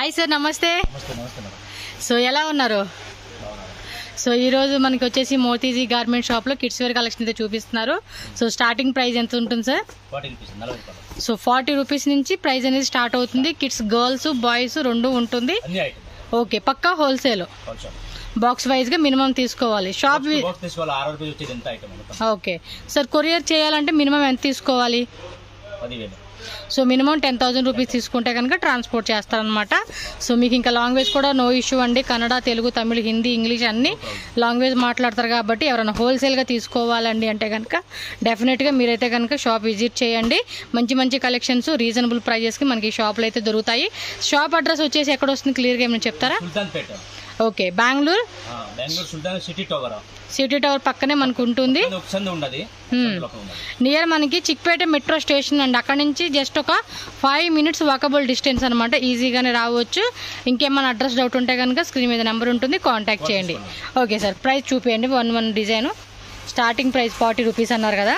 Hi sir నమస్తే నమస్తే నమస్తే మేడం సో ఎలా ఉన్నారు బాగున్నారా? సో ఈ రోజు మనకి వచ్చేసి మోతీజీ గార్మెంట్ షాప్ లో కిడ్స్ వేర్ కలెక్షన్ అయితే చూపిస్తున్నారు సో స్టార్టింగ్ ప్రైస్ ఎంత ఉంటుంది సార్ ఫార్టీ రూపీస్ నలభై రూపాయలు సో ఫార్టీ రూపీస్ నుంచి ప్రైస్ అనేది స్టార్ట్ అవుతుంది కిడ్స్ గర్ల్స్ బాయ్స్ రెండు ఉంటుంది అన్ని ఐటమ్ ఓకే పక్కా హోల్సేల్ కొంచెం బాక్స్ వైజ్ గా మినిమం తీసుకోవాలి షాప్ వి- బాక్స్ తీసుకోవాలి ఆరు రూపాయలు వచ్చేది ఎంత ఐటమ్ మొత్తం ఓకే సార్ కొరియర్ చేయాలంటే మినిమం ఎంత తీసుకోవాలి పదివేలు so minimum ten thousand rupees తీసుకుంటే కనుక ట్రాన్స్పోర్ట్ చేస్తారనమాట సో మీకు ఇంకా లాంగ్వేజ్ కూడా నో ఇష్యూ అండి కన్నడ తెలుగు తమిళ్ హిందీ ఇంగ్లీష్ అన్ని లాంగ్వేజ్ మాట్లాడతారు కాబట్టి ఎవరైనా హోల్సేల్గా తీసుకోవాలండి అంటే కనుక డెఫినెట్గా మీరైతే కనుక షాప్ విజిట్ చేయండి మంచి మంచి కలెక్షన్స్ రీజనబుల్ ప్రైజెస్కి మనకి ఈ షాప్లో అయితే దొరుకుతాయి షాప్ అడ్రస్ వచ్చేసి ఎక్కడ వస్తుంది క్లియర్గా ఏమైనా చెప్తారా Sultanpet okay Bengaluru Bengaluru Sultan city tower city tower పక్కనే మనకు ఉంటుంది ఒక సందు ఉండదు Hmm. సందులో ఒక ఉండదు నియర్ మనకి చిక్పేట మెట్రో స్టేషన్ అండి అక్కడ నుంచి జస్ట్ ఒక ఫైవ్ మినిట్స్ వాకబుల్ డిస్టెన్స్ అనమాట ఈజీగానే రావచ్చు ఇంకేమైనా అడ్రస్ డౌట్ ఉంటే కనుక స్క్రీన్ మీద నెంబర్ ఉంటుంది కాంటాక్ట్ చేయండి ఓకే సార్ ప్రైస్ చూపించండి one one design starting price forty rupees అన్నారు కదా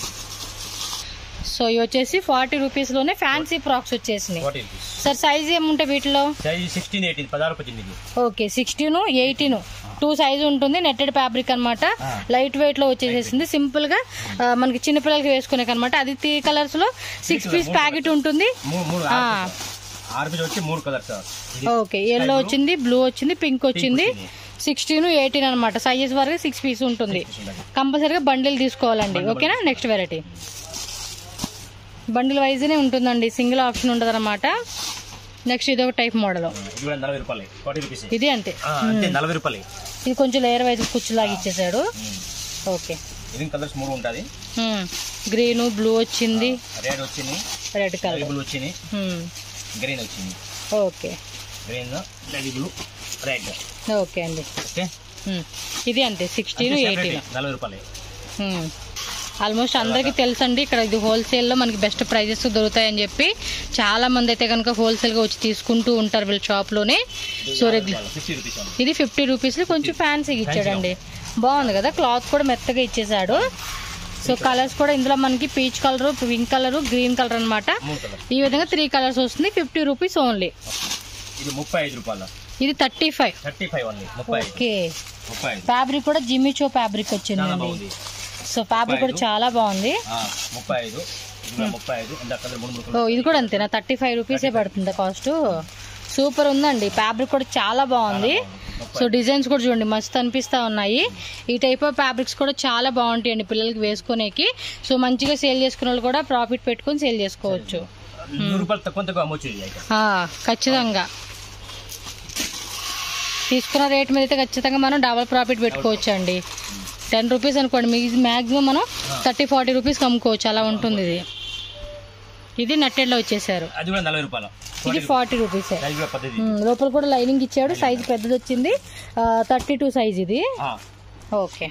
సో ఇవి వచ్చేసి ఫార్టీ రూపీస్లోనే ఫ్యాన్సీ ఫ్రాక్స్ వచ్చేసినాయి ఫార్టీ రూపీస్ సార్ సైజ్ ఏముంటాయి వీటిలో సైజ్ సిక్స్టీన్ ఎయిటీన్ పదహారు పద్దెనిమిది okay sixteen eighteen two size ఉంటుంది నెట్టెడ్ ఫ్యాబ్రిక్ అన్నమాట ఆ. లైట్ వెయిట్ లో వచ్చేసేసింది సింపుల్ గా ఆ, మనకి చిన్నపిల్లలకి వేసుకునే అనమాట అది త్రీ కలర్స్ లో సిక్స్ పీస్ ప్యాకెట్ ఉంటుంది మూడు మూడు ఆ. ఆరు పీస్ వచ్చి మూడు కలర్స్ ఇది ఓకే ఎల్లో వచ్చింది బ్లూ వచ్చింది పింక్ వచ్చింది వచ్చింది. సిక్స్టీన్ ఎయిటీన్ అనమాట సైజెస్ వరకు సిక్స్ పీస్ ఉంటుంది Six piece ఉంటుంది. కంపల్సరీగా బండిల్ తీసుకోవాలండి ఓకేనా నెక్స్ట్ వెరైటీ బండిల్ వైజ్నే ఉంటుందండి సింగిల్ ఆప్షన్ ఉంటుంది అనమాట నెక్స్ట్ ఇది ఒక టైప్ మోడల్ ఇది కూడా నలభై రూపాయలు ఫార్టీ రూపీస్ ఇది అంతే అంతే నలభై రూపాయలు ఇది కొంచెం లేయర్ వైజ్ కుచ్చులాగా ఇచ్చేసాడు ఓకే ఇది కలర్స్ మూడు ఉంటుంది గ్రీన్ బ్లూ వచ్చింది రెడ్ వచ్చింది రెడ్ కలర్ బ్లూ వచ్చింది గ్రీన్ వచ్చింది okay green red blue red okay అండి ఓకే Hmm. ఇది అంతే సిక్స్టీన్ ఎయిటీన్ నలభై రూపాయలు ఆల్మోస్ట్ అందరికీ తెలుసండి ఇక్కడ ఇది హోల్సేల్లో మనకి బెస్ట్ ప్రైజెస్ దొరుకుతాయని చెప్పి చాలా మంది అయితే కనుక హోల్సేల్గా వచ్చి తీసుకుంటూ ఉంటారు వీళ్ళ షాప్లోనే సో రెగ్యులర్ ఫిఫ్టీ రూపీస్ ఉంది ఇది ఫిఫ్టీ రూపీస్లో కొంచెం ఫ్యాన్సీగా ఇచ్చాడండి బాగుంది కదా క్లాత్ కూడా మెత్తగా ఇచ్చేసాడు సో కలర్స్ కూడా ఇందులో మనకి peach colour pink colour green colour అన్నమాట మూడు కలర్ ఈ విధంగా త్రీ కలర్స్ వస్తుంది ఫిఫ్టీ రూపీస్ ఓన్లీ ఇది ముప్పై ఐదు రూపాయలు ఇది thirty five thirty five only ముప్పై ఐదు ఓకే ముప్పై ఐదు ఫ్యాబ్రిక్ కూడా జిమ్మిచో ఫ్యాబ్రిక్ చాలా వచ్చిందండి బాగుంది సో ఫ్యాబ్రిక్ కూడా చాలా బాగుంది ఆ, ముప్పై ఐదు ఇది కూడా ముప్పై ఐదు ఇంత కలర్ మూడు మూడు ఓ కలర్ ఇది కూడా అంతేనా థర్టీ ఫైవ్ రూపీసే పడుతుంది కాస్ట్ సూపర్ ఉందండి ఫ్యాబ్రిక్ కూడా చాలా బాగుంది సో డిజైన్స్ కూడా చూడండి మస్తు అనిపిస్తా ఉన్నాయి ఈ టైప్ ఆఫ్ ఫ్యాబ్రిక్స్ కూడా చాలా బాగుంటాయండి పిల్లలకి వేసుకునేకి సో మంచిగా సేల్ చేసుకునే వాళ్ళు కూడా ప్రాఫిట్ పెట్టుకొని సేల్ చేసుకోవచ్చు నూరు రూపాయలు తక్కువ తక్కువ అమ్మొచ్చు ఇది అయితే ఆ, ఖచ్చితంగా తీసుకున్న రేట్ మీద అయితే ఖచ్చితంగా మనం డబల్ ప్రాఫిట్ పెట్టుకోవచ్చు అండి టెన్ రూపీస్ అనుకోండి మీ మ్యాక్సిమం మనం థర్టీ ఫార్టీ రూపీస్కి అమ్ముకోవచ్చు అలా ఉంటుంది ఇది ఇది నట్టెడ్లో వచ్చేసారు అది కూడా నలభై రూపాయలు ఇది ఫార్టీ రూపీసే అది కూడా పద్ధతి ఉమ్, లోపల కూడా లైనింగ్ ఇచ్చాడు సైజ్ పెద్దది వచ్చింది థర్టీ టూ సైజ్ ఇది ఆ, ఓకే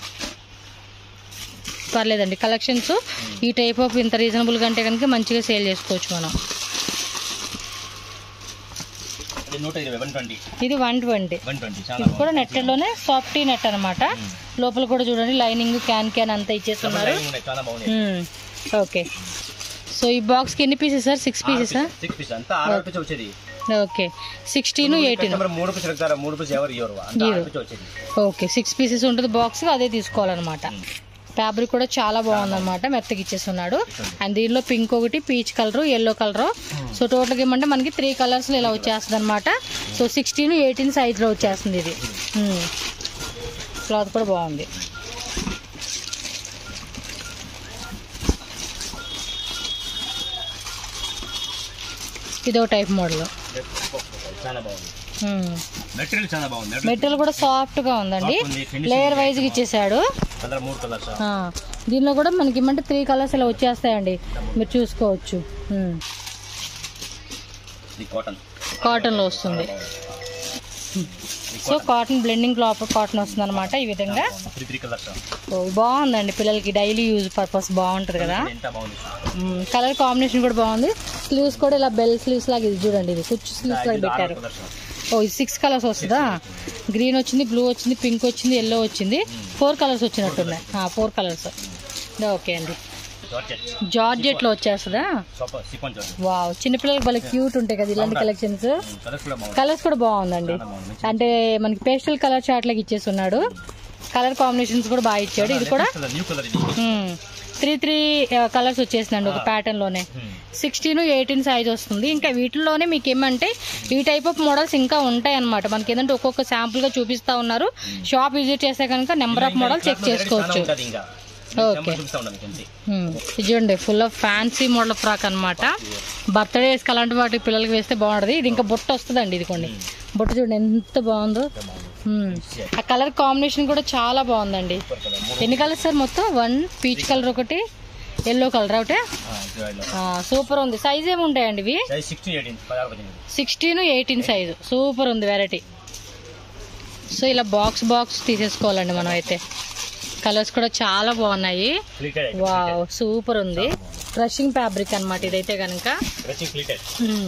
పర్లేదండి కలెక్షన్స్ ఈ టైప్ ఆఫ్ ఇంత రీజనబుల్గా అంటే కనుక మంచిగా సేల్ చేసుకోవచ్చు మనం అది నూట ఇరవై వన్ ట్వంటీ ఇది వన్ ట్వంటీ వన్ ట్వంటీ చాలా ఇది కూడా నెట్టెడ్లోనే సాఫ్టీ నెట్ అన్నమాట లోపల కూడా చూడండి లైనింగ్ క్యాన్ క్యాన్ అంతా ఇచ్చేస్తున్నారు బాగుంది ఉన్నాయి, చాలా బాగున్నాయి ఉమ్, ఓకే సో ఈ బాక్స్కి ఎన్ని పీసెస్ సార్ సిక్స్ పీసెసా సిక్స్ పీస్ అంతా ఆరు రూపాయలు వచ్చేది ఓకే సిక్స్టీన్ ఎయిటీన్ కస్టమర్ మూడు పీస్ అడుగుతారా మూడు పీస్ ఎవరు ఇవ్వరు అంత ఆరు రూపాయలు వచ్చేది ఓకే సిక్స్ పీసెస్ ఉంటుంది బాక్స్ అదే తీసుకోవాలన్నమాట ఫ్యాబ్రిక్ కూడా చాలా బాగుందన్నమాట మెత్తకి ఇచ్చేస్తున్నాడు అండ్ దీనిలో పింక్ ఒకటి peach colour yellow colour so టోటల్గా ఏమంటే మనకి త్రీ కలర్స్లో ఇలా వచ్చేస్తుంది అనమాట సో సిక్స్టీన్ ఎయిటీన్ సైజ్లో వచ్చేస్తుంది ఇది క్లాత్ కూడా బాగుంది ఇది ఒక టైప్ మోడల్ చాలా బాగుంది మెటీరియల్ చాలా బాగుంది మెటీరియల్ కూడా సాఫ్ట్ గా ఉందండి Soft ఉంది, finishing లేయర్ వైజ్ గా ఇచ్చేసాడు కలర్ మూడు కలర్స్ ఆ, దీనిలో కూడా మనకి ఏమంటే త్రీ కలర్స్ ఇలా వచ్చేస్తాయండి మీరు చూసుకోవచ్చు ఉమ్. ఇది కాటన్ కాటన్ లో వస్తుంది so cotton blending cloth cotton వస్తుంది అనమాట ఈ విధంగా త్రీ త్రీ కలర్స్ సో బాగుందండి పిల్లలకి డైలీ యూజ్ పర్పస్ బాగుంటుంది కదా ఎంత బాగుంది కలర్ కాంబినేషన్ కూడా బాగుంది స్లీవ్స్ కూడా ఇలా బెల్ స్లీవ్స్ లాగా ఇది చూడండి ఇది కుచ్చు స్లీవ్స్ లాగా పెట్టారు కలర్స్ ఓ ఇది సిక్స్ కలర్స్ వస్తుందా గ్రీన్ వచ్చింది బ్లూ వచ్చింది పింక్ వచ్చింది ఎల్లో వచ్చింది ఫోర్ కలర్స్ వచ్చినట్టున్నాయి ఫోర్ కలర్స్ ఓకే అండి జార్జెట్ జార్జెట్ లో వచ్చేస్తుందా సూపర్ సిఫాన్ జార్జెట్ వావ్ చిన్నపిల్లలకి భలే క్యూట్ ఉంటాయి కదా ఇలాంటి కలెక్షన్స్ కలర్స్ కూడా బాగుంది కలర్స్ కూడా బాగుందండి చాలా బాగుంది అంటే మనకి పేస్టల్ కలర్ చాట్ లాగా ఇచ్చేస్తున్నాడు కలర్ కాంబినేషన్స్ కూడా బాగా ఇచ్చాడు ఇది కూడా న్యూ కలర్ ఇది త్రీ త్రీ కలర్స్ వచ్చేసిందండి ఒక ప్యాటర్న్ లోనే Hmm. సిక్స్టీన్ ఎయిటీన్ సైజ్ వస్తుంది ఇంకా వీటిలోనే మీకు ఏమంటే ఈ టైప్ ఆఫ్ మోడల్స్ ఇంకా ఉంటాయి అనమాట మనకి ఏంటంటే ఒక్కొక్క శాంపుల్ గా చూపిస్తా ఉన్నారు షాప్ విజిట్ చేస్తే కనుక నెంబర్ ఆఫ్ మోడల్ చెక్ చేసుకోవచ్చు ఉంటుంది ఇంకా ఓకే చూపిస్తా ఉన్నాను మీకు అంతే Hmm. ఇది చూడండి full of fancy model frock అనమాట బర్త్డేస్ అలాంటి వాటి పిల్లలకి వేస్తే బాగుంటది ఇది ఇంకా బొట్టు వస్తుందండి ఇది కొన్ని బొట్టు చూడండి ఎంత బాగుందో ఇంకా బాగుంది Hmm. ఆ కలర్ కాంబినేషన్ కూడా చాలా బాగుందండి సూపర్ కలర్ మూడు ఎన్ని కలర్స్ సార్ మొత్తం వన్ పీచ్ కలర్ ఒకటి ఎల్లో కలర్ ఒకటే సూపర్ ఉంది సైజ్ ఏమి ఉంటాయండి ఇవి సైజ్ సిక్స్టీ ఎయిటీన్ పదహారు పద్దెనిమిది సిక్స్టీన్ ఎయిటీన్ సైజు సూపర్ ఉంది వెరైటీ సో ఇలా బాక్స్ బాక్స్ తీసేసుకోవాలండి మనం అయితే కలర్స్ కూడా చాలా బాగున్నాయి ఫ్లీటెడ్ వావ్ సూపర్ ఉంది క్రషింగ్ ఫ్యాబ్రిక్ అన్నమాట ఇదైతే కనుక డ్రెస్సింగ్ ఫ్లీటెడ్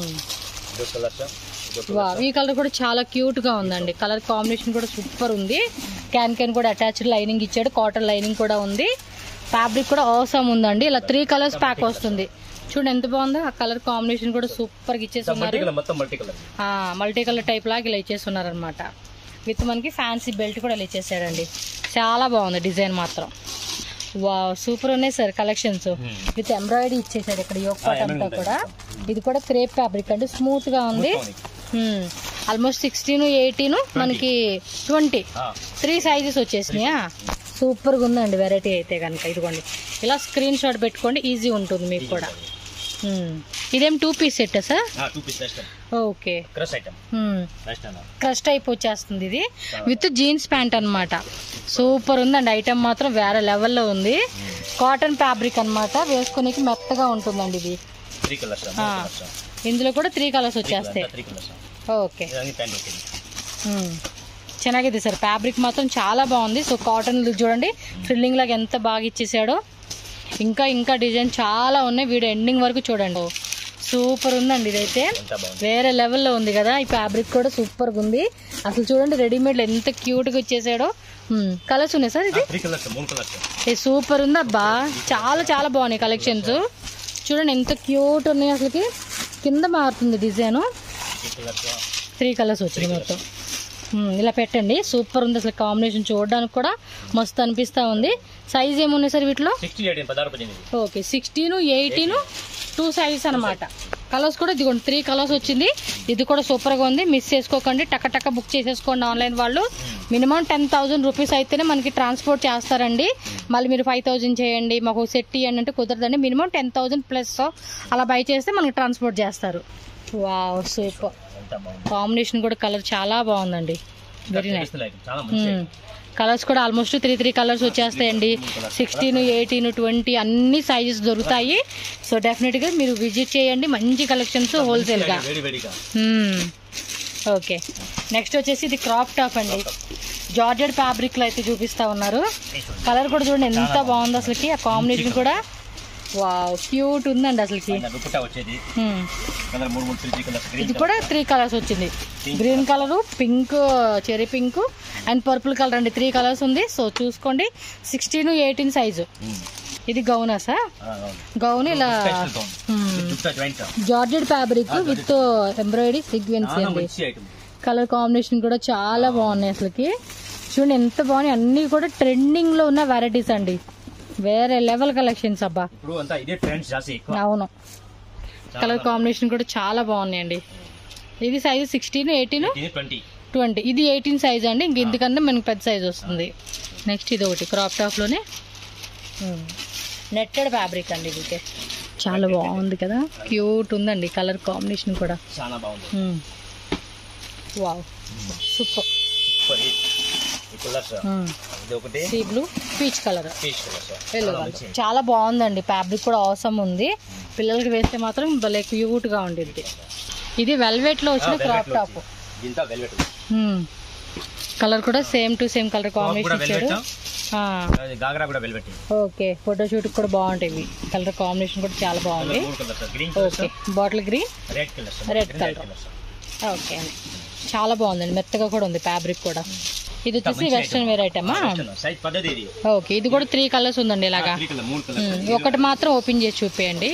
ఇదో కలర్స్ ఇదో వావ్ ఈ కలర్ కూడా చాలా క్యూట్ గా ఉందండి కలర్ కాంబినేషన్ కూడా సూపర్ ఉంది క్యాన్ క్యాన్ కూడా అటాచ్డ్ లైనింగ్ ఇచ్చాడు కాటన్ లైనింగ్ కూడా ఉంది ఫ్యాబ్రిక్ కూడా అవసరం ఉందండి ఇలా త్రీ కలర్స్ ప్యాక్ వస్తుంది చూడండి ఎంత బాగుందో ఆ కలర్ కాంబినేషన్ కూడా సూపర్ గా ఇచ్చేసి మల్టీ ఉన్నారు కలర్ మొత్తం multi colour multi colour type లాగా ఇలా ఇచ్చేస్తున్నారు అనమాట విత్ మనకి ఫ్యాన్సీ బెల్ట్ కూడా ఇలా ఇచ్చేసాడండి చాలా బాగుంది డిజైన్ మాత్రం వా సూపర్ ఉన్నాయి సార్ కలెక్షన్స్ విత్ ఎంబ్రాయిడరీ ఇచ్చేసాడు ఇక్కడ యోగ్ పాట్ అంతా కూడా ఇది కూడా క్రేప్ ఫ్యాబ్రిక్ అండి స్మూత్ గా ఉంది ఆల్మోస్ట్ సిక్స్టీన్ ఎయిటీన్ మనకి ట్వంటీ త్రీ సైజెస్ వచ్చేసినాయా సూపర్ గా ఉందండి వెరైటీ అయితే కనుక ఇదిగోండి ఇలా స్క్రీన్ షాట్ పెట్టుకోండి ఈజీ ఉంటుంది మీకు కూడా మ్మ్. ఇదేం two piece set sir two piece western okay crush item మ్మ్. వెస్టర్న్ క్రష్ టైప్ వచ్చేస్తుంది ఇది విత్ జీన్స్ ప్యాంట్ అన్నమాట సూపర్ ఉందండి ఐటమ్ మాత్రం వేరే లెవెల్లో ఉంది కాటన్ ఫ్యాబ్రిక్ అన్నమాట వేసుకునేకి మెత్తగా ఉంటుందండి ఇది త్రీ కలర్స్ ఆ. ఇందులో కూడా త్రీ కలర్స్ వచ్చేస్తాయి త్రీ కలర్స్ ఓకే ఇదన్నీ ప్యాంట్ వచ్చింది మ్మ్. ಚೆನ್ನಾಗಿದೆ సార్ ఫ్యాబ్రిక్ మాత్రం చాలా బాగుంది సో కాటన్ చూడండి ఫ్రిల్లింగ్ లాగా ఎంత బాగా ఇచ్చేసాడో ఇంకా ఇంకా డిజైన్ చాలా ఉన్నాయి వీడియో ఎండింగ్ వరకు చూడండి సూపర్ ఉందండి ఇదైతే ఎంత బాగుంది వేరే లెవెల్లో ఉంది కదా ఈ ఫ్యాబ్రిక్ కూడా సూపర్గా ఉంది అసలు చూడండి రెడీమేడ్ ఎంత క్యూట్గా ఇచ్చేసాడో కలర్స్ ఉన్నాయి సార్ ఇది త్రీ కలర్స్ మూడు కలర్స్ ఇది సూపర్ ఉంది అబ్బా చాలా చాలా బాగున్నాయి కలెక్షన్స్ చూడండి ఎంత క్యూట్ ఉన్నాయి అసలుకి కింద మారుతుంది design three colours three colours వచ్చింది మొత్తం మ్మ్, ఇలా పెట్టండి సూపర్ ఉంది అసలు కాంబినేషన్ చూడడానికి కూడా మస్తు అనిపిస్తా ఉంది సైజ్ ఏమున్నాయి సార్ వీటిలో సిక్స్టీ ఎయిటీన్ పదహారు పద్దెనిమిది okay sixteen eighteen two sizes అనమాట కలర్స్ కూడా ఇదిగోండి త్రీ కలర్స్ వచ్చింది ఇది కూడా సూపర్గా ఉంది మిస్ చేసుకోకండి టక్క టక్క బుక్ చేసేసుకోండి ఆన్లైన్ వాళ్ళు మినిమం టెన్ థౌసండ్ రూపీస్ అయితేనే మనకి ట్రాన్స్పోర్ట్ చేస్తారండి మళ్ళీ మీరు ఫైవ్ థౌసండ్ చేయండి మాకు సెట్ ఇవ్వండి అంటే కుదరదండి మినిమం టెన్ థౌసండ్ ప్లస్ అలా బై చేస్తే మనకి ట్రాన్స్పోర్ట్ చేస్తారు వావ్ సూపర్ ఎంత బాగుంది కాంబినేషన్ కూడా కలర్ చాలా బాగుందండి వెరీ నైస్ Traditional item. చాలా మంచి item. కలర్స్ కూడా ఆల్మోస్ట్ త్రీ త్రీ కలర్స్ వచ్చేస్తాయండి సిక్స్టీన్ ఎయిటీన్ ట్వంటీ అన్ని సైజెస్ దొరుకుతాయి సో డెఫినెట్గా మీరు విజిట్ చేయండి మంచి కలెక్షన్స్ హోల్సేల్గా వేడి వేడిగా ఓకే నెక్స్ట్ వచ్చేసి ఇది క్రాప్ టాప్ అండి జార్జెడ్ ఫ్యాబ్రిక్లో అయితే చూపిస్తా ఉన్నారు కలర్ కూడా చూడండి ఎంత బాగుంది అసలుకి ఆ కాంబినేషన్ కూడా వావ్ క్యూట్ ఉందండి అసలుకి పైన దుపట్టా వచ్చేది Hmm. కలర్ మూడు మూడు త్రీ త్రీ కలర్స్ ఇది గ్రీన్ కూడా త్రీ కలర్స్ వచ్చింది green colour pink cherry pink and purple colour అండి త్రీ కలర్స్ ఉంది సో చూసుకోండి సిక్స్టీన్ ఎయిటీన్ సైజు ఇది గౌనా సార్ గౌన్ ఇలా dupatta joint georgette fabric with embroidery sequence చాలా అండి మంచి ఐటమ్ కలర్ కాంబినేషన్ కూడా చాలా బాగున్నాయి అసలుకి చూడండి ఎంత బాగున్నాయి అన్ని కూడా ట్రెండింగ్ లో ఉన్న వెరైటీస్ అండి వేరే లెవెల్ కలెక్షన్స్ అబ్బా ఇప్పుడు అంతా ఇదే ట్రెండ్స్ జాస్తి ఎక్కువ అవును కలర్ కాంబినేషన్ కూడా చాలా బాగున్నాయండి ఇది size sixteen eighteen twenty twenty ఇది ఎయిటీన్ సైజ్ అండి ఇంక ఇందుకన్నా మనకి పెద్ద సైజ్ వస్తుంది నెక్స్ట్ ఇది ఒకటి క్రాప్ టాప్ లోనే నెట్టెడ్ ఫ్యాబ్రిక్ అండి ఇది చాలా బాగుంది కదా క్యూట్ ఉందండి కలర్ కాంబినేషన్ కూడా చాలా బాగుంది వావ్ సూపర్ సూపర్ హిట్ ఈ కలర్స్ ఇది ఒకటి sea blue peach colour peach colours yellow colour చాలా బాగుందండి ఫ్యాబ్రిక్ కూడా అవసరం ఉంది పిల్లలకి వేస్తే మాత్రం భలే క్యూట్ గా ఉండిద్ది ఇది వెల్వెట్ లో వచ్చిన క్రాప్ టాప్ ఇంత వెల్వెట్ కలర్ కూడా సేమ్ టు సేమ్ కలర్ కూడా కాంబినేషన్ ఇచ్చాడు వెల్వెట్ గాగ్రా కూడా వెల్వెట్ ఓకే ఫోటోషూట్ కూడా బాగుంటాయి కలర్ కాంబినేషన్ కూడా చాలా బాగుంది మూడు colours green okay bottle green red colours Red colour. Okay అండి చాలా బాగుందండి మెత్తగా కూడా ఉంది ఫ్యాబ్రిక్ కూడా ఇది వచ్చేసి వెస్ట్రన్ వేర్ ఐటమా సైజ్ పద్ధతి ఇది ఓకే ఇది కూడా త్రీ కలర్స్ ఉందండి ఇలాగా త్రీ కలర్ మూడు ఉమ్, కలర్ ఒకటి మాత్రం ఓపెన్ చేసి చూపేయండి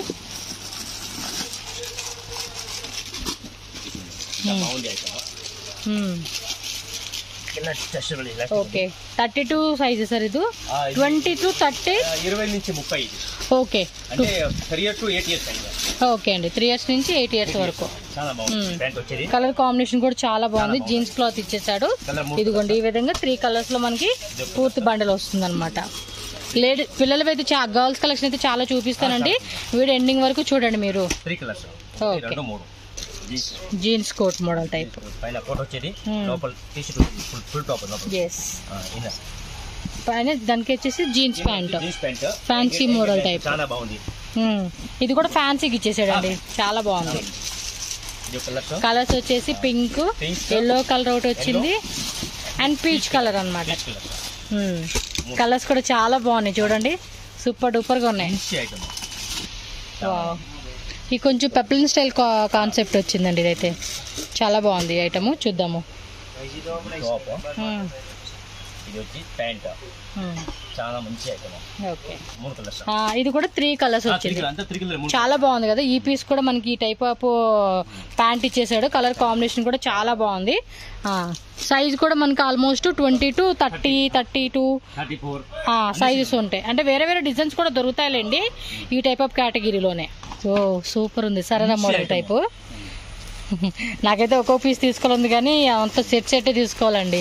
బాగుంది ఐటమ్ ఉమ్, కింద test okay thirty two size sir ఇది ట్వంటీ టు థర్టీ ఇరవై నుంచి ముప్పై ఇది ఓకే అంటే three year to eight years size okay అండి త్రీ ఇయర్స్ నుంచి ఎయిట్ ఇయర్స్ వరకు చాలా బాగుంది మ్మ్. ప్యాంట్ వచ్చేది కలర్ కాంబినేషన్ కూడా చాలా బాగుంది జీన్స్ క్లాత్ ఇచ్చేసాడు కలర్ మూడు ఇదిగోండి ఈ విధంగా త్రీ కలర్స్ లో మనకి పూర్తి బండల్ వస్తుంది అనమాట లేడీ పిల్లలవి అయితే చా గర్ల్స్ కలెక్షన్ అయితే చాలా చూపిస్తానండి వీడియో ఎండింగ్ వరకు చూడండి మీరు త్రీ కలర్స్ ఓకే. రెండు మూడు jeans jeans coat model type పైన కోట్ వచ్చేది మ్మ్. లోపల T shirt full full top లోపల ఎస్ ఇన్నర్ పైన దానికి వచ్చేసి jeans pant jeans pant Fancy model type. చాలా బాగుంది ఇది కూడా ఫ్యాన్సీకి ఇచ్చేసాడండి చాలా బాగుంది ఇది కలర్స్ కలర్స్ వచ్చేసి పింక్ Pink. ఎల్లో కలర్ ఒకటి వచ్చింది అండ్ పీచ్ కలర్ అన్నమాట పీచ్ కలర్ కలర్స్ కూడా చాలా బాగున్నాయి చూడండి సూపర్ డూపర్ గా ఉన్నాయి మంచి ఐటమ్ వావ్. ఈ కొంచెం పెప్లిన్ స్టైల్ కాన్సెప్ట్ వచ్చిందండి ఇదైతే చాలా బాగుంది ఈ ఐటమ్ చూద్దాము టాప్ మ్మ్. ఇది వచ్చి ప్యాంట్ మ్మ్. చాలా మంచి ఐటమ్ ఓకే మూడు కలర్స్ ఆ, ఇది కూడా త్రీ కలర్స్ త్రీ వచ్చింది కలర్ అంతా త్రీ కలర్ మూడు చాలా బాగుంది కదా ఈ పీస్ కూడా మనకి ఈ టైప్ ఆఫ్ ప్యాంట్ ఇచ్చేసాడు కలర్ కాంబినేషన్ కూడా చాలా బాగుంది సైజ్ కూడా మనకి almost twenty to thirty thirty two thirty four sizes ఉంటాయి అంటే వేరే వేరే డిజైన్స్ కూడా దొరుకుతాయిలేండి ఈ టైప్ ఆఫ్ కేటగిరీలోనే ఓ సూపర్ ఉంది సరదా మోడల్ టైపు నాకైతే ఒక్కో పీస్ తీసుకోవాలి కానీ అంత సెట్ సెట్ తీసుకోవాలండి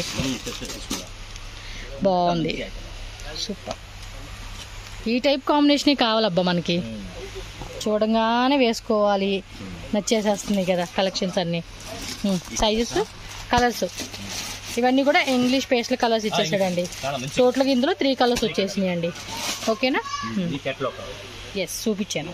బాగుంది సూపర్ ఈ టైప్ కాంబినేషన్ కావాలబ్బా మనకి చూడంగానే వేసుకోవాలి నచ్చేసేస్తుంది కదా కలెక్షన్స్ అన్ని సైజెస్ కలర్స్ ఇవన్నీ కూడా ఇంగ్లీష్ పేస్ట్ల కలర్స్ ఇచ్చేసాడండి చాలా మంచి టోటల్గా ఇందులో త్రీ కలర్స్ వచ్చేసినాయి అండి ఓకేనా ఈ కేటలాగ్ ఎస్ చూపించాను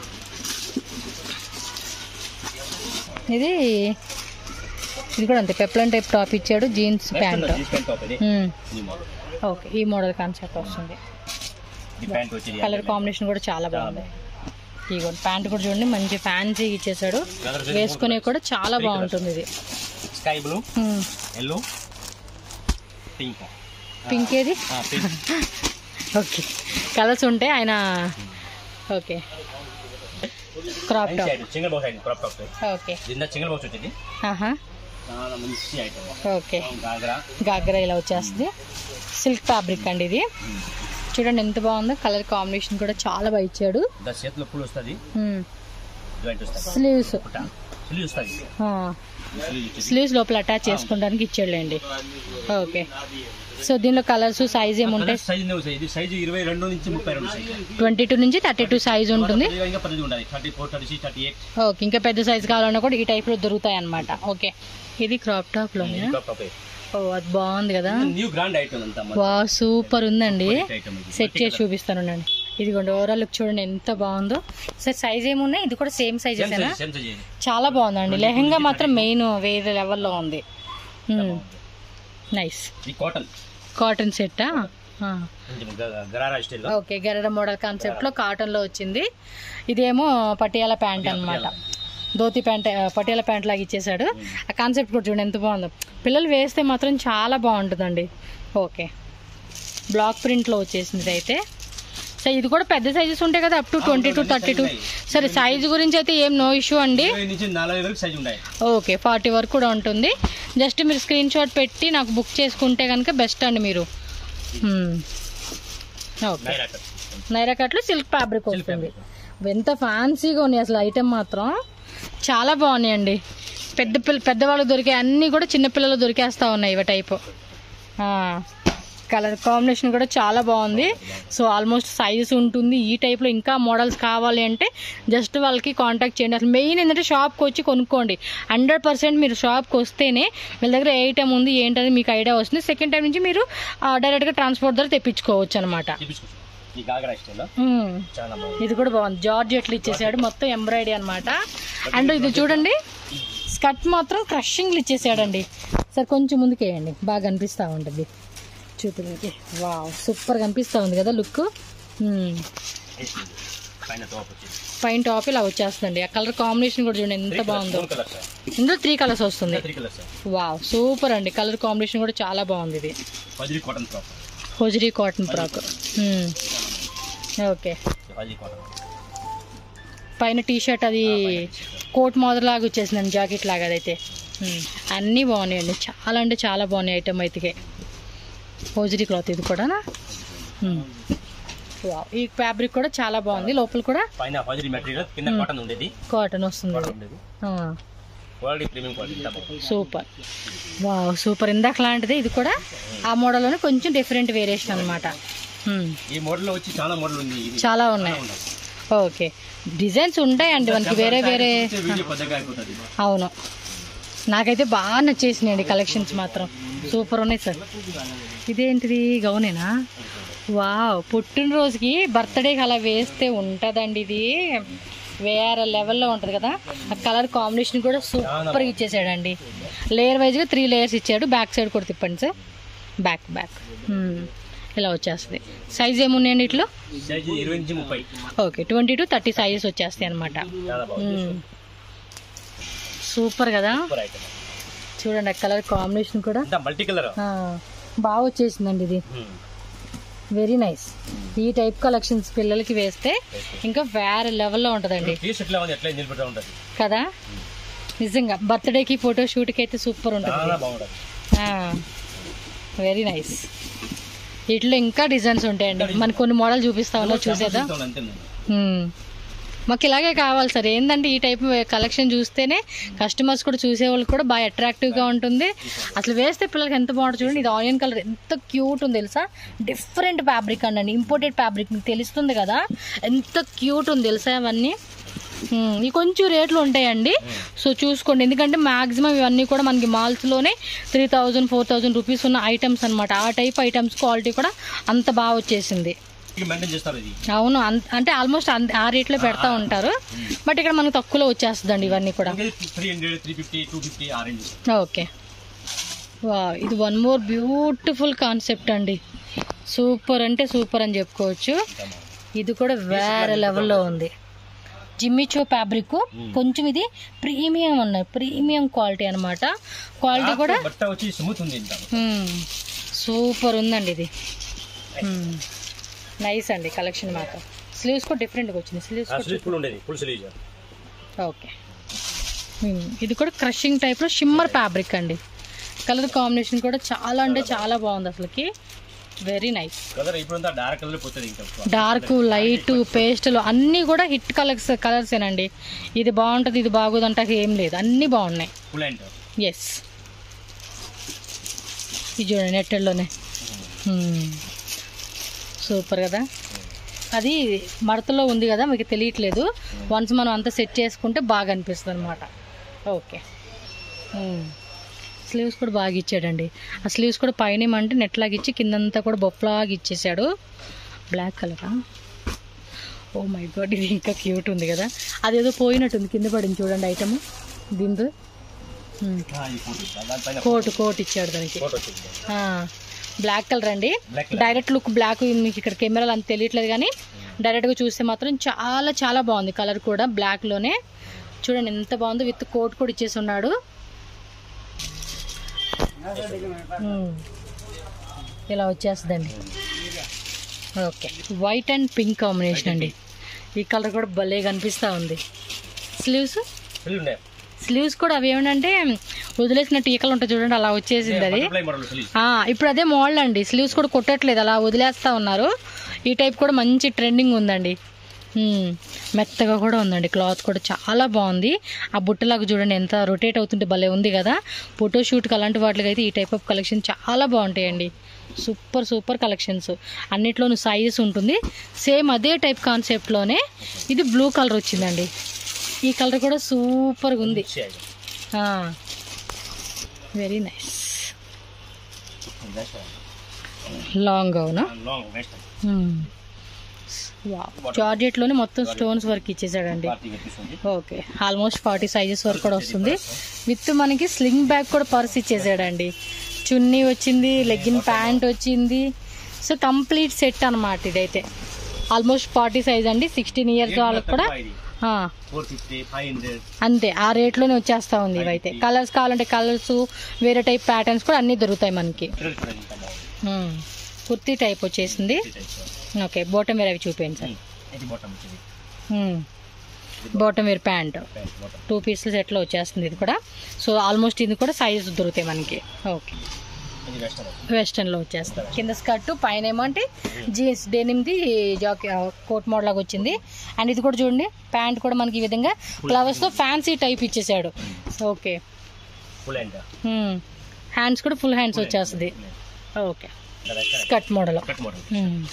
ఇది ఇది కూడా అంతే పెప్లన్ టైప్ టాప్ ఇచ్చాడు jeans pant jeans pant top ఇది ఈ మోడల్ ఓకే ఈ మోడల్ కాన్సెప్ట్ వస్తుంది ఈ ప్యాంట్ వచ్చేది కలర్ కాంబినేషన్ కూడా చాలా బాగుంది ఇగో ప్యాంట్ కూడా చూడండి మంచి ఫ్యాన్సీ ఇచ్చేసాడు వేసుకునే కూడా చాలా బాగుంటుంది ఇది sky blue yellow pink pink ఏది పింక్ ఓకే కలర్స్ ఉంటాయి ఆయన ఓకే క్రాప్ మంచి top item single box item crop top okay దీంట్లో సింగిల్ బాక్స్ వచ్చేది ఆహా చాలా మంచి ఐటమ్ ఓకే గాగ్రా గాగ్రా ఇలా వచ్చేస్తుంది సిల్క్ ఫ్యాబ్రిక్ అండి ఇది చూడండి ఎంత బాగుందో కలర్ కాంబినేషన్ కూడా చాలా బాగా ఇచ్చాడు దా చేతిలో పూలు వస్తుంది జాయింట్ వస్తుంది స్లీవ్స్ పుట్ట స్లీవ్ వస్తుంది స్లీవ్ వచ్చేది స్లీవ్స్ లోపల అటాచ్ చేసుకోవడానికి ఇచ్చాడులేండి ఓకే సో దీనిలో కలర్స్ సైజ్ ఏముంటాయి సైజ్ ఇది సైజ్ ఇరవై రెండు నుంచి ముప్పై రెండు సైజ్ ట్వంటీ టూ నుంచి థర్టీ టూ సైజ్ ఉంటుంది ఇంకా పద్ధతి ఉండాలి thirty four thirty six thirty eight okay ఇంకా పెద్ద సైజ్ కావాలన్నా కూడా ఈ టైప్ లో దొరుకుతాయి అనమాట ఓకే ఇది క్రాప్ టాప్ లో ఓ అది బాగుంది కదా న్యూ బ్రాండ్ ఐటమ్ అంతా వా సూపర్ ఉందండి ఐటమ్ సెట్ చేసి చూపిస్తాను ఉండండి ఇదిగోండి ఓవరాల్ లుక్ చూడండి ఎంత బాగుందో సార్ సైజ్ ఏమున్నాయి ఇది కూడా సేమ్ సైజెసేనా చాలా బాగుందండి లెహంగా మాత్రం మెయిన్ వేరే లెవెల్లో ఉంది నైస్ ఈ కాటన్ కాటన్ సెట్టా గరారా స్టైల్ ఓకే గరడ మోడల్ కాన్సెప్ట్ లో కాటన్ లో వచ్చింది ఇదేమో పటియాల ప్యాంట్ అన్నమాట ధోతి ప్యాంట్ ఆ, పటియాల ప్యాంట్ లాగా ఇచ్చేసాడు ఆ కాన్సెప్ట్ కూడా చూడండి ఎంత బాగుందో పిల్లలు వేస్తే మాత్రం చాలా బాగుంటుందండి ఓకే బ్లాక్ ప్రింట్ లో వచ్చేసింది ఇది అయితే సో ఇది కూడా పెద్ద సైజెస్ ఉంటాయి కదా up to twenty to thirty two సరే సైజు గురించి అయితే ఏం నో ఇష్యూ అండి ఇరవై నుంచి నలభై వరకు సైజ్ ఉన్నాయి ఓకే ఫార్టీ వరకు కూడా ఉంటుంది జస్ట్ మీరు స్క్రీన్ షాట్ పెట్టి నాకు బుక్ చేసుకుంటే కనుక బెస్ట్ అండి మీరు మ్మ్. Okay Naira cut. నైరా కట్లో సిల్క్ ఫ్యాబ్రిక్ వస్తుంది ఎంత ఫ్యాన్సీగా ఉన్నాయి అసలు ఐటెం మాత్రం చాలా బాగున్నాయండి పెద్ద పిల్ల పెద్దవాళ్ళకి దొరికే అన్నీ కూడా చిన్నపిల్లలు దొరికేస్తా ఉన్నాయి ఇవి టైపు కలర్ కాంబినేషన్ కూడా చాలా బాగుంది సో ఆల్మోస్ట్ సైజెస్ ఉంటుంది ఈ టైప్లో ఇంకా మోడల్స్ కావాలి అంటే జస్ట్ వాళ్ళకి కాంటాక్ట్ చేయండి అసలు మెయిన్ ఏంటంటే షాప్కి వచ్చి కొనుక్కోండి హండ్రెడ్ పర్సెంట్ మీరు షాప్కి వస్తేనే వీళ్ళ దగ్గర ఏ ఐటమ్ ఉంది ఏంటని మీకు ఐడియా వస్తుంది సెకండ్ టైం నుంచి మీరు డైరెక్ట్గా ట్రాన్స్పోర్ట్ ద్వారా తెప్పించుకోవచ్చు అనమాట చూపించుకోవచ్చు ఈ గాగరా స్టైల్ చాలా బాగుంది ఇది కూడా బాగుంది జార్జ్ ఎట్లా ఇచ్చేసాడు మొత్తం ఎంబ్రాయిడరీ అనమాట అండ్ ఇది చూడండి స్కర్ట్ మాత్రం క్రషింగ్లు ఇచ్చేసాడండి సార్ కొంచెం ముందుకు వేయండి బాగా అనిపిస్తూ ఉంటుంది చూపులకి వావ్ సూపర్ కనిపిస్తూ ఉంది కదా లుక్ పైన టాప్ వచ్చేసి పైన టాప్ ఇలా వచ్చేస్తుందండి ఆ కలర్ కాంబినేషన్ కూడా చూడండి ఎంత బాగుందో మూడు కలర్ సార్ ఇందులో త్రీ కలర్స్ వస్తుంది three colour sir wow super అండి కలర్ కాంబినేషన్ కూడా చాలా బాగుంది ఇది పదిరి cotton top hosiery cotton frock okay పదిరి కాటన్ పైన టీ షర్ట్ అది కోట్ లాగా వచ్చేసిందండి జాకెట్ లాగా అదైతే మ్మ్. అన్నీ బాగున్నాయండి చాలా అంటే చాలా బాగున్నాయి ఐటమ్ అయితే హోజరీ క్లాత్ ఇది కూడా ఈ ఫ్యాబ్రిక్ కూడా చాలా బాగుంది లోపల కూడా పైన పదిరి మెటీరియల్ కింద కాటన్ ఉండేది కాటన్ వస్తుంది కాటన్ ఉండేది క్వాలిటీ ప్రీమియం క్వాలిటీ ఇంత బాగుంది సూపర్ వావ్ సూపర్ ఇందాక లాంటిది ఇది కూడా ఆ మోడల్లోనే కొంచెం డిఫరెంట్ వేరియేషన్ అనమాట ఈ మోడల్ లో వచ్చి చాలా మోడల్ ఉంది ఇది చాలా ఉన్నాయి ఓకే డిజైన్స్ ఉంటాయండి మనకి వేరే వేరే చూస్తే వీడియో పెద్దగా అయిపోతుంది అవును నాకైతే బాగా నచ్చేసినాయండి కలెక్షన్స్ మాత్రం సూపర్ ఉన్నాయి సార్ ఇదేంటిది గౌనేనా వావ్ పుట్టినరోజుకి బర్త్డేకి అలా వేస్తే ఉంటుందండి ఇది వేరే లెవెల్లో ఉంటుంది కదా ఆ కలర్ కాంబినేషన్ కూడా సూపర్గా ఇచ్చేసాడండి లేయర్ వైజ్గా త్రీ లేయర్స్ ఇచ్చాడు బ్యాక్ సైడ్ కూడా తిప్పండి సార్ బ్యాక్ బ్యాక్ ఇలా వచ్చేస్తుంది సైజ్ ఏమున్నాయండి ఇట్లో సైజ్ ఇరవై నుంచి ముప్పై okay twenty to thirty sizes వచ్చేస్తాయి అనమాట చాలా బాగుంది సూపర్ కదా సూపర్ ఐటమ్ చూడండి ఆ కలర్ కాంబినేషన్ కూడా ఇంత మల్టీ కలర్ ఆ, బాగా వచ్చేసిందండి ఇది వెరీ నైస్ ఈ టైప్ కలెక్షన్స్ పిల్లలకి వేస్తే ఇంకా వేరే లెవెల్లో ఉంటుందండి టీ షర్ట్ లా ఉంది ఎట్లా నిలబెడతా ఉంటుంది కదా నిజంగా బర్త్డేకి ఫోటో షూట్కి అయితే సూపర్ ఉంటుంది చాలా బాగుంటుంది వెరీ నైస్ వీటిలో ఇంకా డిజైన్స్ ఉంటాయండి మనకు కొన్ని మోడల్ చూపిస్తా ఉన్నా చూసేదా అంతే ఉంది. మ్మ్. మాకు ఇలాగే కావాలి సార్ ఏంటంటే ఈ టైప్ కలెక్షన్ చూస్తేనే కస్టమర్స్ కూడా చూసే వాళ్ళకి కూడా బాగా అట్రాక్టివ్గా ఉంటుంది అసలు వేస్తే పిల్లలకి ఎంత బాగుంటుంది చూడండి ఇది ఆనియన్ కలర్ ఎంత క్యూట్ ఉంది తెలుసా డిఫరెంట్ ఫ్యాబ్రిక్ అండి ఇంపోర్టెడ్ ఫ్యాబ్రిక్ మీకు తెలుస్తుంది కదా ఎంత క్యూట్ ఉంది తెలుసా అవన్నీ మ్మ్. ఇవి కొంచెం రేట్లు ఉంటాయండి సో చూసుకోండి ఎందుకంటే మాక్సిమం ఇవన్నీ కూడా మనకి మాల్స్లోనే three thousand four thousand rupees ఉన్న ఐటమ్స్ అనమాట ఆ టైప్ ఐటమ్స్ క్వాలిటీ కూడా అంత బాగా వచ్చేసింది ఇది మెయింటైన్ చేస్తారు ఇది అవును అన్- అంటే ఆల్మోస్ట్ అన్- ఆ రేట్లో పెడతా ఉంటారు బట్ ఇక్కడ మనకు తక్కువలో వచ్చేస్తుందండి ఇవన్నీ కూడా three hundred three fifty two fifty ఆ రేంజ్ ఓకే వా ఇది వన్ మోర్ బ్యూటిఫుల్ కాన్సెప్ట్ అండి సూపర్ అంటే సూపర్ అని చెప్పుకోవచ్చు ఇది కూడా వేరే లెవెల్లో ఉంది జిమ్మిచో ఫ్యాబ్రిక్ కొంచెం ఇది ప్రీమియం ఉన్నాయి ప్రీమియం క్వాలిటీ అన్నమాట క్వాలిటీ కూడా బట్ట వచ్చి స్మూత్ ఉంది ఇంత సూపర్ ఉందండి ఇది నైస్ అండి కలెక్షన్ మాత్రం స్లీవ్స్ కూడా డిఫరెంట్గా వచ్చింది స్లీవ్స్ కూడా స్లీవ్ ఫుల్ ఉండేది ఫుల్ స్లీవ్ ఓకే మ్మ్. ఇది కూడా క్రషింగ్ టైప్లో షిమ్మర్ ఫ్యాబ్రిక్ అండి కలర్ కాంబినేషన్ కూడా చాలా అంటే చాలా బాగుంది అసలుకి వెరీ నైస్ కలర్ ఇప్పుడు డార్క్ కలర్ పోతుంది ఇంకా డార్క్ లైట్ పేస్టల్ అన్నీ కూడా హిట్ కలర్స్ కలర్సేనండి ఇది బాగుంటుంది ఇది బాగోదంటే ఏం లేదు అన్నీ బాగున్నాయి ఫుల్ అండ్ ఎస్ ఇది చూడండి నెట్టెడ్లోనే సూపర్ కదా అది మడతలో ఉంది కదా మీకు తెలియట్లేదు వన్స్ మనం అంతా సెట్ చేసుకుంటే బాగా అనిపిస్తుంది అనమాట ఓకే స్లీవ్స్ కూడా బాగా ఇచ్చాడండి ఆ స్లీవ్స్ కూడా పైన ఏమంటే నెట్ లాగా ఇచ్చి కిందంతా కూడా బొప్పలాగా ఇచ్చేసాడు బ్లాక్ కలరా ఓ మై గాడ్ ఇది ఇంకా క్యూట్ ఉంది కదా అదేదో పోయినట్టుంది కింద పడింది చూడండి ఐటమ్ దీంతో మ్మ్. ఈ ఫోటో దానిపైన కోట్ కోట్ ఇచ్చాడు దానికి ఫోటో వచ్చింది ఆ, బ్లాక్ కలర్ అండి బ్లాక్ డైరెక్ట్ లుక్ బ్లాక్ మీకు ఇక్కడ కెమెరాలు అంత తెలియట్లేదు కానీ డైరెక్ట్గా చూస్తే మాత్రం చాలా చాలా బాగుంది కలర్ కూడా బ్లాక్లోనే చూడండి ఎంత బాగుందో విత్ కోట్ కూడా ఇచ్చేసి ఉన్నాడు మ్మ్. ఇలా వచ్చేస్తుందండి okay white and pink combination అండి ఈ కలర్ కూడా భలే కనిపిస్తూ ఉంది స్లీవ్స్ ఫుల్ ఉండే స్లీవ్స్ కూడా అవి ఏమంటే వదిలేసిన టీకలు ఉంటాయి చూడండి అలా వచ్చేసింది అది బటర్ఫ్లై మోడల్ స్లీవ్ ఆ, ఇప్పుడు అదే మోడల్ అండి స్లీవ్స్ కూడా కొట్టట్లేదు అలా వదిలేస్తా ఉన్నారు ఈ టైప్ కూడా మంచి ట్రెండింగ్ ఉందండి మ్మ్. మెత్తగా కూడా ఉందండి క్లాత్ కూడా చాలా బాగుంది ఆ బుట్టలాగా చూడండి ఎంత రొటేట్ అవుతుంటే భలే ఉంది కదా ఫోటో షూట్కి అలాంటి వాటికి అయితే ఈ టైప్ ఆఫ్ కలెక్షన్ చాలా బాగుంటాయండి సూపర్ సూపర్ కలెక్షన్స్ అన్నిట్లోనూ సైజెస్ ఉంటుంది సేమ్ అదే టైప్ కాన్సెప్ట్లోనే ఇది బ్లూ కలర్ వచ్చిందండి ఈ కలర్ కూడా సూపర్గా ఉంది వెరీ నైస్ లాంగ్ అవునా లాంగ్ నెక్స్ట్ జార్జెట్లోనే మొత్తం స్టోన్స్ వర్క్ ఇచ్చేసాడండి పార్టీ కనిపిస్తుంది ఓకే ఆల్మోస్ట్ ఫార్టీ సైజెస్ వరకు కూడా వస్తుంది విత్ మనకి స్లింగ్ బ్యాగ్ కూడా పర్స్ ఇచ్చేసాడండి చున్నీ వచ్చింది లెగ్గిన్ ప్యాంట్ వచ్చింది సో కంప్లీట్ సెట్ అనమాట ఇదైతే ఆల్మోస్ట్ ఫార్టీ సైజ్ అండి సిక్స్టీన్ ఇయర్స్ వాళ్ళకి కూడా ఆ, ఫోర్ ఫిఫ్టీ ఫైవ్ హండ్రెడ్ అంతే ఆ రేట్లోనే వచ్చేస్తా ఉంది ఇవైతే కలర్స్ కావాలంటే కలర్స్ వేరే టైప్ ప్యాటర్న్స్ కూడా అన్నీ దొరుకుతాయి మనకి పిల్లలు చూడండి ఇంకా బాగుంది ఉమ్. కుర్తీ టైప్ వచ్చేసింది ఈ type లో. ఓకే బాటమ్ వేర్ అవి చూపించండి సార్ ఉమ్. ఇది బాటమ్ వచ్చింది bottom wear pant pant bottom two పీసులు సెట్లో వచ్చేస్తుంది ఇది కూడా సో ఆల్మోస్ట్ ఇది కూడా సైజ్ దొరుకుతాయి మనకి ఓకే ఇది వెస్టర్న్ వెస్టర్న్లో వచ్చేస్తుంది కింద స్కర్ట్ పైన ఏమో అంటే జీన్స్ డెనిమ్ది జాక్ కోట్ మోడల్ లాగా వచ్చింది అండ్ ఇది కూడా చూడండి ప్యాంట్ కూడా మనకి ఈ విధంగా ఫ్లవర్స్తో ఫ్యాన్సీ టైప్ ఇచ్చేసాడు ఓకే ఫుల్ హ్యాండ్ హ్యాండ్స్ కూడా ఫుల్ హ్యాండ్స్ వచ్చేస్తుంది okay skirt model cut model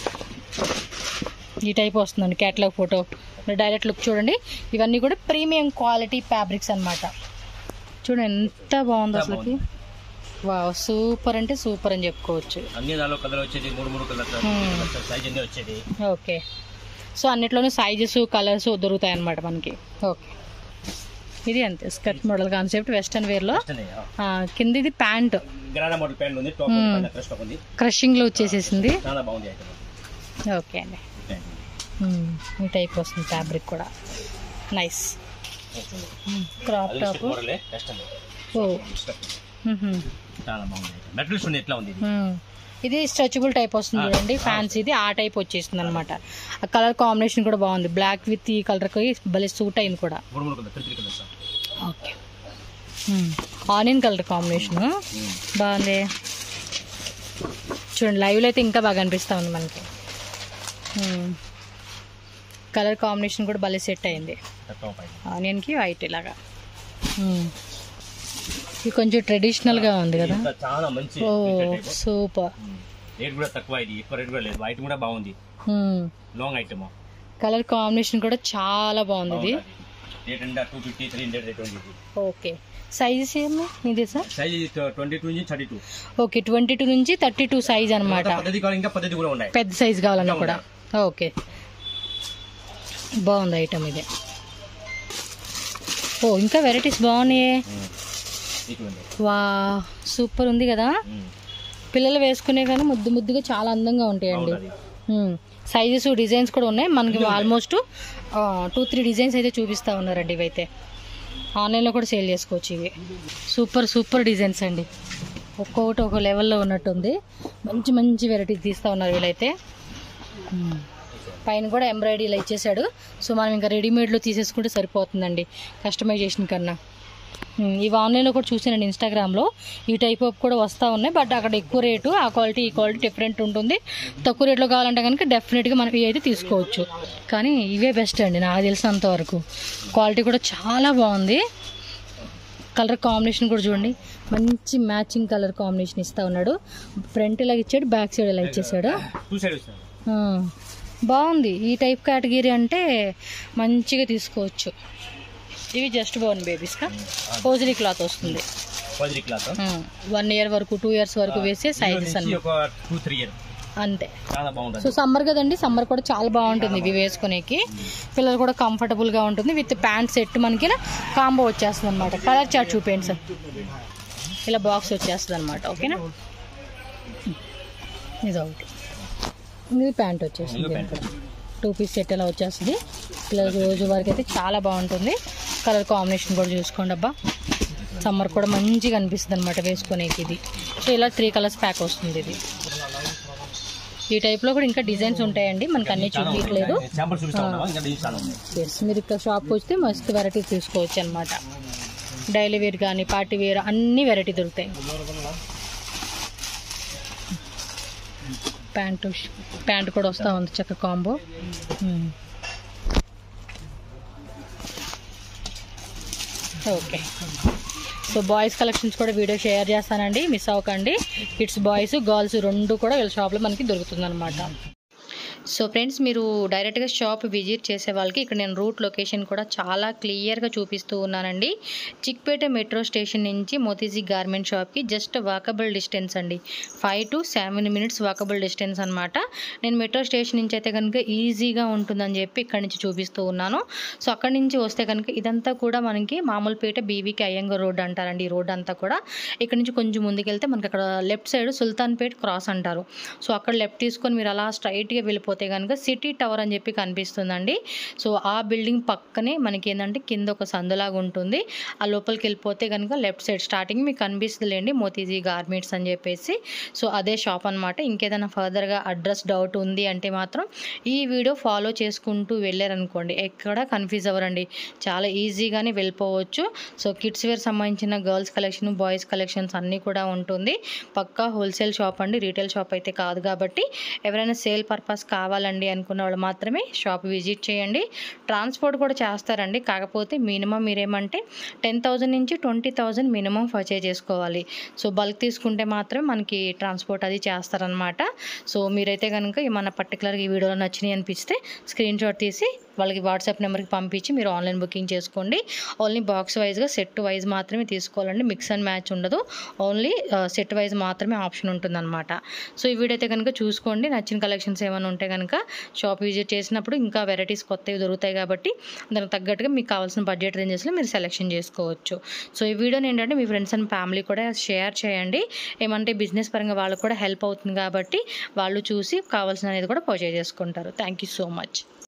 ఈ టైప్ వస్తుందండి క్యాటలాగ్ ఫోటో డైరెక్ట్ లుక్ చూడండి ఇవన్నీ కూడా ప్రీమియం క్వాలిటీ ఫ్యాబ్రిక్స్ అన్నమాట చూడండి ఎంత బాగుంది ఎంత అసలుకి వా సూపర్ అంటే సూపర్ అని చెప్పుకోవచ్చు అన్ని దానిలో కలర్ వచ్చేది మూడు మూడు కలర్ Hmm. సైజ్ అన్ని వచ్చేది ఓకే సో అన్నిట్లోనూ సైజెస్ కలర్స్ దొరుకుతాయి అన్నమాట మనకి ఓకే ఇది అంతే స్కర్ట్ మోడల్ కాన్సెప్ట్ వెస్టర్న్ వేర్లో వెస్టర్న్ కింద ఇది ప్యాంట్ గరానా మోడల్ ప్యాంట్ ఉంది టాప్ Hmm. పైన క్రష్ టాప్ ఉంది క్రషింగ్లో వచ్చేసేసింది చాలా బాగుంది ఐటమ్ ఓకే అండి ప్యాంట్ మ్మ్. ఈ టైప్ వస్తుంది ఫ్యాబ్రిక్ కూడా నైస్ క్రాప్ అది టాప్ మోడలే వెస్టర్న్ ఓ మ్హూ. చాలా బాగుంది ఐటమ్ మెటీరియల్స్ ఉంది ఎట్లా ఉంది ఇది మ్మ్. ఇది స్ట్రెచబుల్ టైప్ వస్తుంది ఆ, చూడండి ఆ. ఫ్యాన్సీది ఆ టైప్ వచ్చేసింది అనమాట ఆ కలర్ కాంబినేషన్ కూడా బాగుంది బ్లాక్ విత్ ఈ కలర్కి భలే సూట్ అయింది కూడా మూడు మూడు colour three three colours okay onion colour combination బాగుంది చూడండి లైవ్లో అయితే ఇంకా బాగా అనిపిస్తా ఉంది మనకి కలర్ కాంబినేషన్ కూడా భలే సెట్ అయింది టాప్ పైన ఆనియన్కి వైట్ ఇలాగా మ్మ్. ఇది కొంచెం ట్రెడిషనల్గా ఉంది కదా ఇంత చాలా మంచి ఓ type. Super Hmm. రేట్ కూడా తక్కువ ఇది ఎక్కువ రేట్ కూడా లేదు ఐటమ్ కూడా బాగుంది లాంగ్ ఐటమ్ కలర్ కాంబినేషన్ కూడా చాలా బాగుంది ఇది రేట్ అంటే two fifty three hundred rate ఉంది ఓకే సైజెస్ ఏమి ఇది సార్ సైజ్ ట్వంటీ టూ నుంచి thirty two okay twenty two నుంచి థర్టీ టూ సైజ్ అనమాట పద్ధతి కావాలి ఇంకా పద్ధతి కూడా ఉన్నాయి పెద్ద సైజ్ కావాలన్నా కూడా ఓకే బాగుంది ఐటమ్ ఇది ఓ ఇంకా వెరైటీస్ బాగున్నాయి Hmm. ఇటువంటి. వా సూపర్ ఉంది కదా Hmm. పిల్లలు వేసుకునే కానీ ముద్దు ముద్దుగా చాలా అందంగా ఉంటాయండి బాగుంది. సైజెస్ డిజైన్స్ కూడా ఉన్నాయి మనకి ఆల్మోస్ట్ టూ త్రీ డిజైన్స్ అయితే చూపిస్తా ఉన్నారండి ఇవైతే ఆన్లైన్లో కూడా సేల్ చేసుకోవచ్చు ఇవి సూపర్ సూపర్ డిజైన్స్ అండి ఒక్కొక్కటి ఒక లెవెల్లో ఉన్నట్టుంది మంచి మంచి వెరైటీస్ తీస్తూ ఉన్నారు వీళ్ళైతే మ్మ్. పైన కూడా ఎంబ్రాయిడరీ ఇలా ఇచ్చేసాడు సో మనం ఇంకా రెడీమేడ్లో తీసేసుకుంటే సరిపోతుందండి కస్టమైజేషన్ కన్నా మ్మ్. ఇవి ఆన్లైన్లో కూడా చూసానండి ఇన్స్టాగ్రామ్లో ఈ టైప్ ఆఫ్ కూడా వస్తూ ఉన్నాయి బట్ అక్కడ ఎక్కువ రేటు ఆ క్వాలిటీ ఈ క్వాలిటీ డిఫరెంట్ ఉంటుంది తక్కువ రేట్లో కావాలంటే కనుక డెఫినెట్గా మనం ఇవి అయితే తీసుకోవచ్చు కానీ ఇవే బెస్ట్ అండి నాకు తెలిసినంత వరకు క్వాలిటీ కూడా చాలా బాగుంది కలర్ కాంబినేషన్ కూడా చూడండి మంచి మ్యాచింగ్ కలర్ కాంబినేషన్ ఇస్తా ఉన్నాడు ఫ్రంట్ ఇలా ఇచ్చాడు బ్యాక్ సైడ్ ఇలా ఇచ్చేసాడు టూ సైడ్ వస్తుంది ఆ, బాగుంది ఈ టైప్ కేటగిరీ అంటే మంచిగా తీసుకోవచ్చు ఇవి జస్ట్ బోర్న్ బేబీస్కా పోజరీ క్లాత్ వస్తుంది పది క్లాత్ వన్ ఇయర్ వరకు టూ ఇయర్స్ వరకు వేసే సైజెస్ అన్నమాట ఒక టూ త్రీ ఇయర్ అంతే చాలా సో బాగుంటుంది సమ్మర్ కదండి సమ్మర్ కూడా చాలా బాగుంటుంది ఇవి వేసుకునేకి పిల్లలు కూడా కంఫర్టబుల్ గా ఉంటుంది విత్ ప్యాంట్ సెట్ మనకి కాంబో వచ్చేస్తుంది అనమాట కలర్ చార్ట్ చూపేయండి సార్ ఇలా బాక్స్ వచ్చేస్తుంది అనమాట ఓకేనా ఇది ఒకటి ఇది ప్యాంట్ వచ్చేసింది ఇది ప్యాంట్. టూ పీస్ సెట్ ఇలా వచ్చేస్తుంది పిల్లలకి రోజు వరకు అయితే చాలా బాగుంటుంది కలర్ కాంబినేషన్ కూడా చూసుకోండి అబ్బా సమ్మర్ కూడా మంచిగా అనిపిస్తుంది అనమాట వేసుకునేకి ఇది సో ఇలా త్రీ కలర్స్ ప్యాక్ వస్తుంది ఇది ఈ టైప్లో కూడా ఇంకా డిజైన్స్ ఉంటాయండి మనకు అన్ని చూపించట్లేదు శాంపుల్ చూపిస్తా ఉన్నావా ఇంకా డిజైన్స్ చాలా ఉన్నాయి ఎస్ మీరు ఇక్కడ షాప్కి వస్తే మస్తు వెరైటీ తీసుకోవచ్చు అనమాట డైలీ వేర్ కానీ పార్టీ వేర్ అన్ని వెరైటీ దొరుకుతాయి ప్యాంటు ప్యాంట్ కూడా వస్తూ ఉంది చక్క combo okay so boys collections కూడా వీడియో షేర్ చేస్తానండి మిస్ అవ్వకండి కిడ్స్ బాయ్స్ గర్ల్స్ రెండు కూడా వీళ్ళ షాప్లో మనకి దొరుకుతుంది సో ఫ్రెండ్స్ మీరు డైరెక్ట్గా షాప్ విజిట్ చేసే వాళ్ళకి ఇక్కడ నేను రూట్ లొకేషన్ కూడా చాలా క్లియర్గా చూపిస్తూ ఉన్నానండి చిక్పేట మెట్రో స్టేషన్ నుంచి మోతీజీ గార్మెంట్ షాప్కి జస్ట్ వాకబుల్ డిస్టెన్స్ అండి five to seven minutes walkable distance అనమాట నేను మెట్రో స్టేషన్ నుంచి అయితే కనుక ఈజీగా ఉంటుందని చెప్పి ఇక్కడ నుంచి చూపిస్తూ ఉన్నాను సో అక్కడి నుంచి వస్తే కనుక ఇదంతా కూడా మనకి మామూలుపేట బీవీకి అయ్యంగర్ రోడ్ అంటారండి ఈ రోడ్ అంతా కూడా ఇక్కడ నుంచి కొంచెం ముందుకెళ్తే మనకి అక్కడ లెఫ్ట్ సైడ్ సుల్తాన్పేట్ క్రాస్ అంటారు సో అక్కడ లెఫ్ట్ తీసుకొని మీరు అలా స్ట్రైట్గా వెళ్ళిపోతే వెళ్ళిపోతే కనుక సిటీ టవర్ అని చెప్పి కనిపిస్తుందండి సో ఆ బిల్డింగ్ పక్కనే మనకి ఏంటంటే కింద ఒక సందులాగా ఉంటుంది ఆ లోపలికి వెళ్ళిపోతే కనుక లెఫ్ట్ సైడ్ స్టార్టింగ్ మీకు కనిపిస్తుందిలేండి మోతీజీ గార్మెంట్స్ అని చెప్పేసి సో అదే షాప్ అనమాట ఇంకేదైనా ఫర్దర్గా అడ్రస్ డౌట్ ఉంది అంటే మాత్రం ఈ వీడియో ఫాలో చేసుకుంటూ వెళ్ళారనుకోండి ఎక్కడ కన్ఫ్యూజ్ అవ్వరండి చాలా ఈజీగానే వెళ్ళిపోవచ్చు సో కిడ్స్ వేర్ సంబంధించిన గర్ల్స్ కలెక్షన్ బాయ్స్ కలెక్షన్స్ అన్నీ కూడా ఉంటుంది పక్కా హోల్సేల్ షాప్ అండి రీటైల్ షాప్ అయితే కాదు కాబట్టి ఎవరైనా సేల్ పర్పస్ కావాలండి అనుకున్న వాళ్ళు మాత్రమే షాప్ విజిట్ చేయండి ట్రాన్స్పోర్ట్ కూడా చేస్తారండి కాకపోతే మినిమం మీరేమంటే టెన్ థౌజండ్ నుంచి ట్వంటీ థౌజండ్ మినిమం పర్చేజ్ చేసుకోవాలి సో బల్క్ తీసుకుంటే మాత్రం మనకి ట్రాన్స్పోర్ట్ అది చేస్తారనమాట సో మీరైతే కనుక ఏమన్నా పర్టికులర్గా ఈ వీడియోలో నచ్చినాయి అనిపిస్తే స్క్రీన్ షాట్ తీసి వాళ్ళకి వాట్సాప్ నెంబర్కి పంపించి మీరు ఆన్లైన్ బుకింగ్ చేసుకోండి ఓన్లీ బాక్స్ వైజ్గా సెట్ వైజ్ మాత్రమే తీసుకోవాలండి మిక్స్ అండ్ మ్యాచ్ ఉండదు ఓన్లీ సెట్ వైజ్ మాత్రమే ఆప్షన్ ఉంటుందన్నమాట సో ఈ వీడియో అయితే కనుక చూసుకోండి నచ్చిన కలెక్షన్స్ ఏమైనా ఉంటే కనుక షాప్ విజిట్ చేసినప్పుడు ఇంకా వెరైటీస్ కొత్తవి దొరుకుతాయి కాబట్టి దానికి తగ్గట్టుగా మీకు కావాల్సిన బడ్జెట్ రేంజెస్లో మీరు సెలెక్షన్ చేసుకోవచ్చు సో ఈ వీడియోని ఏంటంటే మీ ఫ్రెండ్స్ అండ్ ఫ్యామిలీ కూడా షేర్ చేయండి ఏమంటే బిజినెస్ పరంగా వాళ్ళకు కూడా హెల్ప్ అవుతుంది కాబట్టి వాళ్ళు చూసి కావాల్సిన అనేది కూడా పర్చేజ్ చేసుకుంటారు థ్యాంక్ యూ సో మచ్